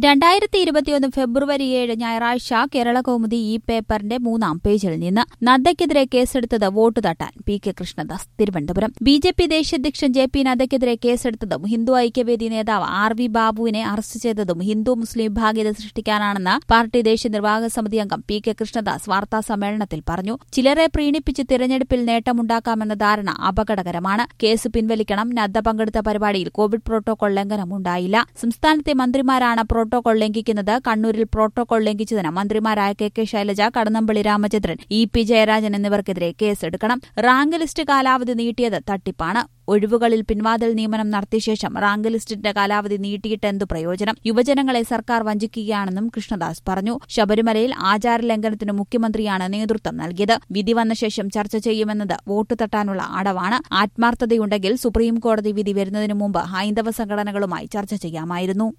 രണ്ടായിരത്തി ഇരുപത്തിയൊന്ന് ഫെബ്രുവരി ഏഴ് ഞായറാഴ്ച കേരള കൗമുദി ഈ പേപ്പറിന്റെ മൂന്നാം പേജിൽ നിന്ന് നദ്ദയ്ക്കെതിരെ കേസെടുത്തത് വോട്ട് തട്ടാൻ P K Krishnadas Thiruvananthapuram B J P ദേശീയ അധ്യക്ഷൻ ജെ പി നദ്ദയ്ക്കെതിരെ കേസെടുത്തതും ഹിന്ദു ഐക്യവേദി നേതാവ് ആർ വി ബാബുവിനെ അറസ്റ്റ് ചെയ്തതും ഹിന്ദു മുസ്ലിം വിഭാഗീയത സൃഷ്ടിക്കാനാണെന്ന് പാർട്ടി ദേശീയ നിർവാഹക സമിതി അംഗം പി കെ കൃഷ്ണദാസ് വാർത്താ സമ്മേളനത്തിൽ പറഞ്ഞു ചിലരെ പ്രീണിപ്പിച്ച് തിരഞ്ഞെടുപ്പിൽ നേട്ടമുണ്ടാക്കാമെന്ന ധാരണ അപകടകരമാണ് കേസ് പിൻവലിക്കണം നദ്ദ പങ്കെടുത്ത പരിപാടിയിൽ കോവിഡ് പ്രോട്ടോകോൾ ലംഘനം ഉണ്ടായില്ല സംസ്ഥാനത്തെ മന്ത്രിമാരാണ് പ്രോട്ടോകോൾ ലംഘിക്കുന്നത് കണ്ണൂരിൽ പ്രോട്ടോകോൾ ലംഘിച്ചതിന് മന്ത്രിമാരായ K K Shailaja Kadannappally Ramachandran E P Jayarajan എന്നിവർക്കെതിരെ കേസെടുക്കണം റാങ്ക് ലിസ്റ്റ് കാലാവധി നീട്ടിയത് തട്ടിപ്പാണ് ഒഴിവുകളിൽ പിൻവാതിൽ നിയമനം നടത്തിയ ശേഷം റാങ്ക് ലിസ്റ്റിന്റെ കാലാവധി നീട്ടിയിട്ട് എന്തു പ്രയോജനം യുവജനങ്ങളെ സർക്കാർ വഞ്ചിക്കുകയാണെന്നും കൃഷ്ണദാസ് പറഞ്ഞു ശബരിമലയിൽ ആചാരലംഘനത്തിന് മുഖ്യമന്ത്രിയാണ് നേതൃത്വം നൽകിയത് വിധി വന്ന ശേഷം ചർച്ച ചെയ്യുമെന്നത് വോട്ട് തട്ടാനുള്ള അടവാണ് ആത്മാർത്ഥതയുണ്ടെങ്കിൽ സുപ്രീം കോടതി വിധി വരുന്നതിനു മുമ്പ് ഹൈന്ദവ സംഘടനകളുമായി ചർച്ച ചെയ്യാമായിരുന്നു